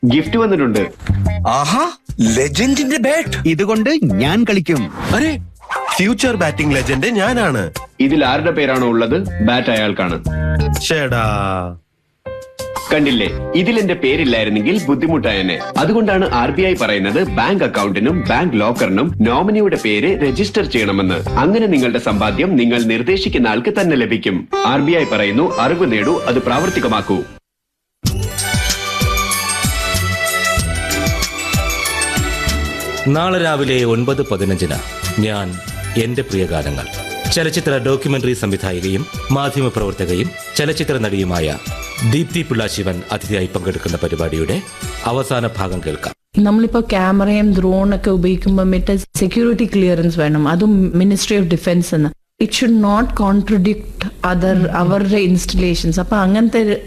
gift വന്നിട്ടുണ്ട് ആഹാ ലെജൻഡിന്റെ bat ഇതുകൊണ്ട് ഞാൻ കളിക്കും അരെ ഫ്യൂച്ചർ ബാറ്റിംഗ് ലെജൻഡ് ഞാനാണ് ഇതിൽ ആരുടെ പേരാണോ ഉള്ളത് ബാറ്റ് അയാൾക്കാണ് ഷേടാ കണ്ടില്ലേ ഇതിൽ എന്റെ പേരില്ലായിരുന്നെങ്കിൽ ബുദ്ധിമുട്ടായനെ അതുകൊണ്ടാണ് ആർ ബി ഐ പറയുന്നത് ബാങ്ക് അക്കൗണ്ടിനും ബാങ്ക് ലോക്കറിനും നോമിനിയുടെ പേര് രജിസ്റ്റർ ചെയ്യണമെന്ന് അങ്ങനെ നിങ്ങളുടെ സമ്പാദ്യം നിങ്ങൾ നിർദ്ദേശിക്കുന്ന ആൾക്ക് തന്നെ ലഭിക്കും ആർ ബി ഐ പറയുന്നു അറിവ് നേടൂ അത് പ്രാവർത്തികമാക്കൂ നാളെ രാവിലെ ഒൻപത് പതിനഞ്ചിന് ഞാൻ എന്റെ പ്രിയഗാനങ്ങൾ ചലച്ചിത്ര ഡോക്യുമെന്ററി സംവിധായികയും മാധ്യമപ്രവർത്തകയും ചലച്ചിത്ര നടിയുമായ ദീപ്തി പിള്ളാശിവൻ അതിഥിയായി പങ്കെടുക്കുന്ന പരിപാടിയുടെ അവസാന ഭാഗം കേൾക്കാം നമ്മളിപ്പോ ക്യാമറയും ഡ്രോണൊക്കെ ഉപയോഗിക്കുമ്പോൾ മറ്റേ സെക്യൂരിറ്റി ക്ലിയറൻസ് വേണം അതും മിനിസ്ട്രി ഓഫ് ഡിഫൻസ് എന്ന് it should not contradict other അവരുടെ ഇൻസ്റ്റലേഷൻസ് അപ്പൊ അങ്ങനത്തെ